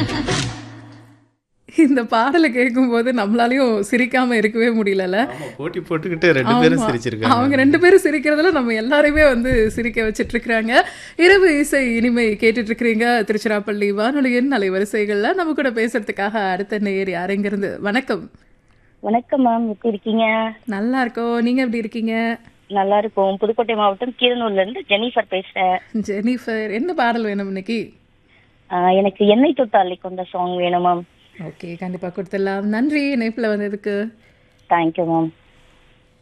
இந்த பாடலை கேட்கும்போது நம்மளாலயும் சிரிக்காம இருக்கவே முடியலல்ல ஆமா போட்டி போட்டுக்கிட்டு ரெண்டு பேரும் ஆமா. சிரிச்சிருக்காங்க அவங்க ரெண்டு பேரும் சிரிக்கிறதுல நம்ம எல்லாரையுமே வந்து சிரிக்க வச்சிட்டு இருக்காங்க இரவு இசை இனிமை கேட்டுட்டு இருக்கிறீங்க திருச்சிராப்பள்ளி வானொலியின் அலைவரிசைகள்ல நம்ம கூட பேசுறதுக்காக அடுத்த நேர் யாரெங்கிருந்து வணக்கம் வணக்கம் மேம் எப்படி இருக்கீங்க நல்லா இருக்கோம் நீங்க எப்படி இருக்கீங்க நல்லா இருக்கும் புதுக்கோட்டை மாவட்டம் கீரனூர்ல இருந்து ஜெனிஃபர் பேசுறேன் ஜெனிஃபர் என்ன பாடல் வேணும் இன்னைக்கு ஆஹ் எனக்கு எண்ணெய் தொட்டாலை கொண்ட சாங் வேணும் மேம் ஓகே கண்டிப்பா கொடுத்துடலாம் நன்றி இணைப்புல வந்ததுக்கு தேங்க்யூ மேம்